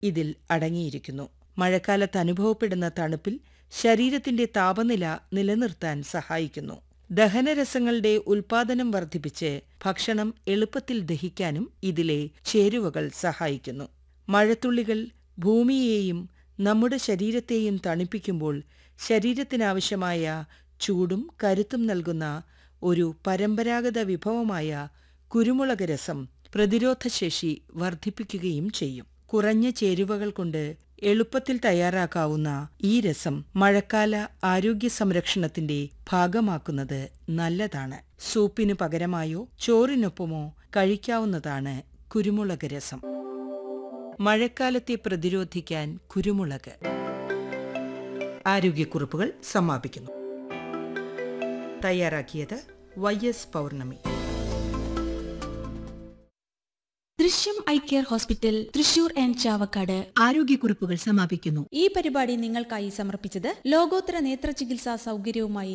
ഇതിൽ അടങ്ങിയിരിക്കുന്നു മഴക്കാലത്ത് അനുഭവപ്പെടുന്ന തണുപ്പിൽ ശരീരത്തിന്റെ താപനില നിലനിർത്താൻ സഹായിക്കുന്നു ദഹനരസങ്ങളുടെ ഉൽപാദനം വർദ്ധിപ്പിച്ച് ഭക്ഷണം എളുപ്പത്തിൽ ദഹിക്കാനും ഇതിലെ ചേരുവകൾ സഹായിക്കുന്നു മഴത്തുള്ളികൾ ഭൂമിയെയും നമ്മുടെ ശരീരത്തെയും തണുപ്പിക്കുമ്പോൾ ശരീരത്തിനാവശ്യമായ ചൂടും കരുത്തും നൽകുന്ന ഒരു പരമ്പരാഗത വിഭവമായ കുരുമുളക് രസം പ്രതിരോധശേഷി വർദ്ധിപ്പിക്കുകയും ചെയ്യും കുറഞ്ഞ ചേരുവകൾ കൊണ്ട് എളുപ്പത്തിൽ തയ്യാറാക്കാവുന്ന ഈ രസം മഴക്കാല ആരോഗ്യ സംരക്ഷണത്തിന്റെ ഭാഗമാക്കുന്നത് നല്ലതാണ് സൂപ്പിനു പകരമായോ ചോറിനൊപ്പമോ കഴിക്കാവുന്നതാണ് കുരുമുളക് രസം മഴക്കാലത്തെ പ്രതിരോധിക്കാൻ കുരുമുളക് ആരോഗ്യക്കുറിപ്പുകൾ സമാപിക്കുന്നു തയ്യാറാക്കിയത് വൈ എസ് പൗർണമി ദൃശ്യം I care hospital Thrissur and Chavakkad ആരോഗ്യക്കുറിപ്പുകൾ സമാപിക്കുന്നു ഈ പരിപാടി നിങ്ങൾക്കായി സമർപ്പിച്ചത് ലോകോത്തര നേത്ര ചികിത്സാ സൗകര്യവുമായി